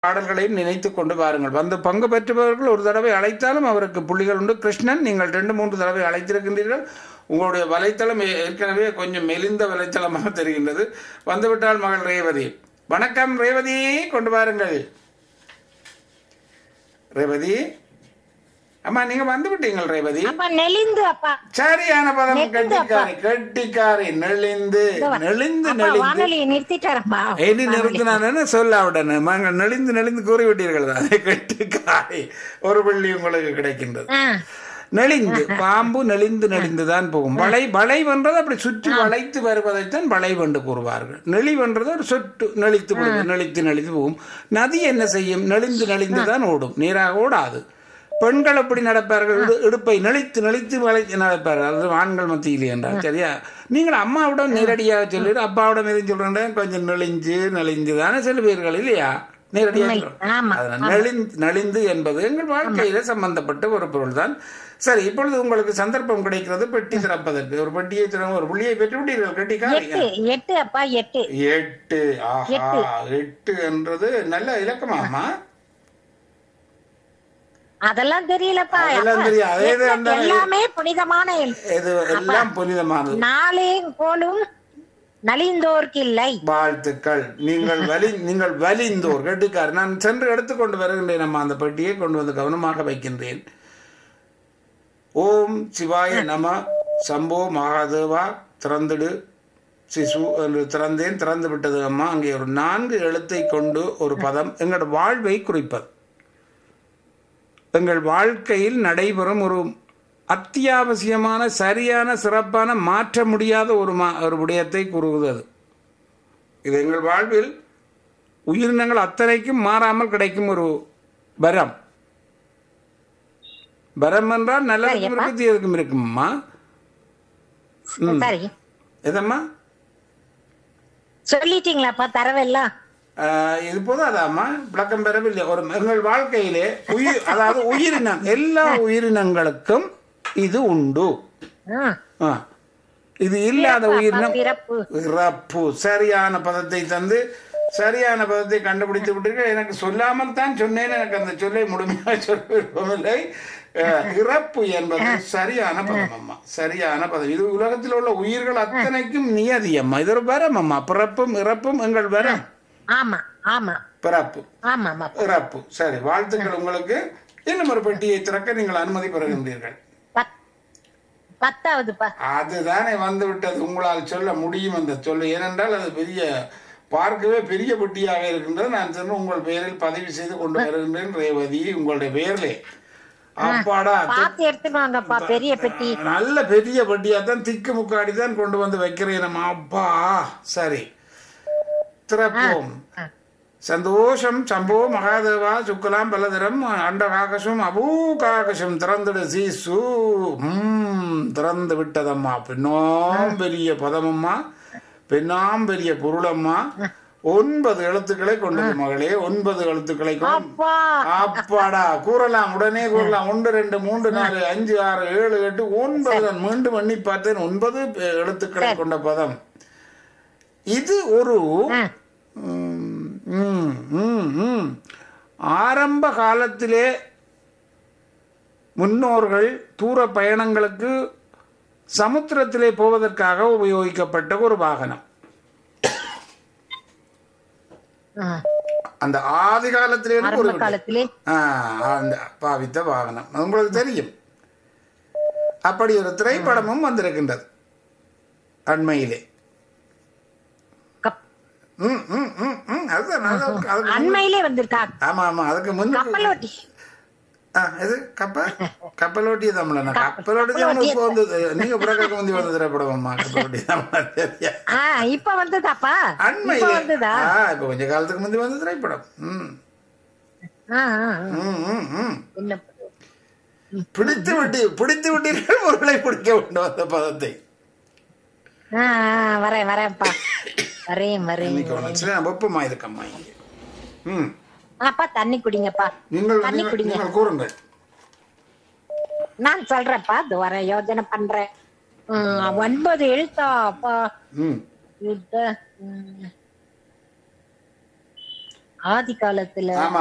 பாடல்களையும் நினைத்துக் கொண்டு வாருங்கள் வந்து பங்கு பெற்றவர்கள் ஒரு தடவை அழைத்தாலும் அவருக்கு புள்ளிகள் உண்டு கிருஷ்ணன் நீங்கள் ரெண்டு மூன்று தடவை அழைத்திருக்கின்றீர்கள் உங்களுடைய வலைத்தளம் ஏ- ஏற்கனவே கொஞ்சம் மெலிந்த வலைத்தளமாக தெரிகின்றது வந்துவிட்டால் மகள் ரேவதி வணக்கம் ரேவதி கொண்டு வாருங்கள் ரேவதி அம்மா நீங்க வந்து விட்டீங்கள் ரேவதி அப்பா நெளிந்து அப்பா சரியான பதம் நெளிந்து கெட்டிக்காரி கெட்டிக்காரி நெளிந்து நெளிந்து அப்பா நெளிந்து வானொலியை நிறுத்திட்டாரப்பா இனி நிறுத்தினானு சொல்ல உடனே நாங்கள் நெளிந்து நெளிந்து கூறிவிட்டீர்கள் அதை கெட்டிக்காரி ஒரு புள்ளி உங்களுக்கு கிடைக்கின்றது ஆ, நெளிந்து பாம்பு நெளிந்து நெளிந்து தான் போகும் வளை வளைவென்றது அப்படி சுற்றி வளைத்து வருவதைத்தான் வளைவென்று கூறுவார்கள் நெளிவென்றது ஒரு சொட்டு நெளித்து விடுது நெளித்து நெளித்து போகும் நதி என்ன செய்யும் நெளிந்து நெளிந்து தான் ஓடும் நீராக ஓடாது பெண்கள் எப்படி நடப்பார்கள் இடு- இடுப்பை நெளித்து நெளித்து வளைத்து நடப்பார்கள் அது ஆண்கள் மத்தியிலே என்றால் சரியா நீங்கள் அம்மாவிடம் நேரடியாக சொல்லிடு அப்பாவிடம் எதுவும் சொல்றேன் கொஞ்சம் நெளிஞ்சு நெளிஞ்சு தானே சொல்லுவீர்கள் இல்லையா நேரடியாக சொல்றேன். ஆமா அதனால் நெளிந்து நலிந்து என்பது எங்கள் வாழ்க்கையில சம்பந்தப்பட்ட ஒரு பொருள் தான் சரி இப்பொழுது உங்களுக்கு சந்தர்ப்பம் கிடைக்கிறது பெட்டி திறப்பதற்கு ஒரு பெட்டியை திறங்க ஒரு புள்ளியை பெற்று விட்டீர்கள் கட்டிக்காரி எட்டு எட்டு அப்பா எட்டு எட்டு ஆஹா எட்டு என்றது நல்ல இலக்கமாமா அதெல்லாம் தெரியலப்பா அதெல்லாம் அப்பா, தெரியும். அதே எட்டு தான் தான் எல்லாமே புனிதமான எண். இது எல்லாம் புனிதமானது நாளே போலும் நலிந்தோர்க்கு இல்லை வாழ்த்துக்கள் நீங்கள் வலி நீங்கள் வலிந்தோர் கெட்டிக்கார் நான் சென்று எடுத்துக்கொண்டு வருகின்றேன் அம்மா அந்த பெட்டியை கொண்டு வந்து கவனமாக வைக்கின்றேன் ஓம் சிவாய நம சம்போ மகாதேவா திறந்துடு சிசு என்று திறந்தேன் திறந்து விட்டது அம்மா அங்கே ஒரு நான்கு எழுத்தை கொண்டு ஒரு பதம் எங்களோட வாழ்வை குறிப்பது எங்கள் வாழ்க்கையில் நடைபெறும் ஒரு அத்தியாவசியமான சரியான சிறப்பான மாற்ற முடியாத ஒரு மா ஒரு விடயத்தை கூறுவது அது இது எங்கள் வாழ்வில் உயிரினங்கள் அத்தனைக்கும் மாறாமல் கிடைக்கும் ஒரு வரம் வரம் என்றால் நல்லதுக்கும் இருக்கு தீயதுக்கும் இருக்கும்மா சரி எதம்மா சொல்லிட்டீங்களாப்பா தரவெல்லாம் ஆஹ் இது போதாதாம்மா விளக்கம் பெறவில்லை ஒரு எங்கள் வாழ்க்கையிலே உயிர் அதாவது உயிரினம் எல்லா உயிரினங்களுக்கும் இது உண்டு ஆ, ஆ. இது இல்லாத உயிரினம் பிறப்பு இறப்பு சரியான பதத்தை தந்து சரியான பதத்தை கண்டுபிடித்து விட்டீர்கள் எனக்கு சொல்லாமல் தான் சொன்னேன் எனக்கு அந்த சொல்லை முழுமையாக சொல்ல விருப்பமில்லை அஹ், இறப்பு என்பது சரியான பதம் அம்மா சரியான பதம் இது உலகத்தில் உள்ள உயிர்கள் அத்தனைக்கும் நியதி அம்மா இது ஒரு வரம் அம்மா பிறப்பும் இறப்பும் எங்கள் வரம் ஆமா ஆமா பிறப்பு ஆமா ஆமா இறப்பு சரி வாழ்த்துக்கள் உங்களுக்கு இன்னும் ஒரு பெட்டியை திறக்க நீங்கள் அனுமதி பெறுகின்றீர்கள் பத்- பத்தாவதுப்பா அதுதானே வந்து விட்டது உங்களால் சொல்ல முடியும் அந்த சொல்ல ஏனென்றால் அது பெரிய பார்க்கவே பெரிய பெட்டியாக இருக்கின்றது நான் சென்று உங்கள் பெயரில் பதிவு செய்து கொண்டு வருகின்றேன் ரேவதி உங்களுடைய பெயரிலே அப்பாடா பார்த்து எடுத்துட்டு வாங்கப்பா பெரிய பெட்டி நல்ல பெரிய பெட்டியா தான் திக்கு முக்காடி தான் கொண்டு வந்து வைக்கிறேன் நம்ம அப்பா சரி திறப்போம் சந்தோஷம் சம்போ மகாதேவா சுக்கலாம் பலதரம் அண்ட காகசம் அபூ காகசம் திறந்துடு சீசு ம் திறந்து விட்டதம்மா பின்னாம் பெரிய பதமம்மா பின்னாம் பெரிய பொருளம்மா ஒன்பது எழுத்துக்களை கொண்டது மகளே ஒன்பது எழுத்துக்களை கொண்டு அப்பா அப்பாடா கூறலாம் உடனே கூறலாம் ஒன்று ரெண்டு மூன்று நாலு அஞ்சு ஆறு ஏழு எட்டு ஒன்பது நான் மீண்டும் எண்ணி பார்த்தேன் ஒன்பது பெ- எழுத்துக்களை கொண்ட பதம் இது ஒரு ஆ, ம், ம், ம், ம். ஆரம்ப காலத்திலே முன்னோர்கள் தூர பயணங்களுக்கு சமுத்திரத்திலே போவதற்காக உபயோகிக்கப்பட்ட ஒரு வாகனம் ஆ. அந்த ஆதி காலத்திலே ஒரு ஆரம்ப காலத்திலே ஆ, அந்த பாவித்த வாகனம் அது உங்களுக்கு தெரியும் அப்படி ஒரு திரைப்படமும் வந்திருக்கின்றது அண்மையிலே கப்- ம், ம், ம், ம், அதுதான் அதுதான். அதுக்கு முன்- அண்மையிலே வந்திருக்கா ஆமா ஆமா அதுக்கு முன் கப்பலோட்டி ஆ, எது கப்பல் கப்பலோட்டிய தமிழன் கப்பலோட்டி தமிழ் இப்போ வந்தது நீங்க பிறகு முந்தி வந்த திரைப்படம் அம்மா கப்பலோட்டிய தமிழன் சரியா ஆ இப்ப வந்ததாப்பா இப்ப அண்மையிலே வந்ததா ஆ இப்ப கொஞ்ச காலத்துக்கு முந்தி வந்த திரைப்படம் ம் ஆ, ஆ, ஆ. ம் ம் ம் என்ன பிடித்து விட்டு பிடித்து விட்டீர்கள் பொருளை பிடிக்க வேண்டும் அந்த பதத்தை ஆ, ஆ, வரேன் வரேன்ப்பா வரேன் வரேன் இன்னைக்கு ஒன்று சில வெப்பமா இருக்கம்மா இங்கே ம் அப்பா தண்ணி குடிங்கப்பா நீங்கள் தண்ணி நீங்கள் குடிங்க. நீங்கள் கூறுங்கள் நான் சொல்றேன்ப்பா இது வர யோஜனை பண்றேன் ம், ஒன்பது எழுத்தா அப்பா ம் யுத்த ம். ஆதி காலத்துல ஆமா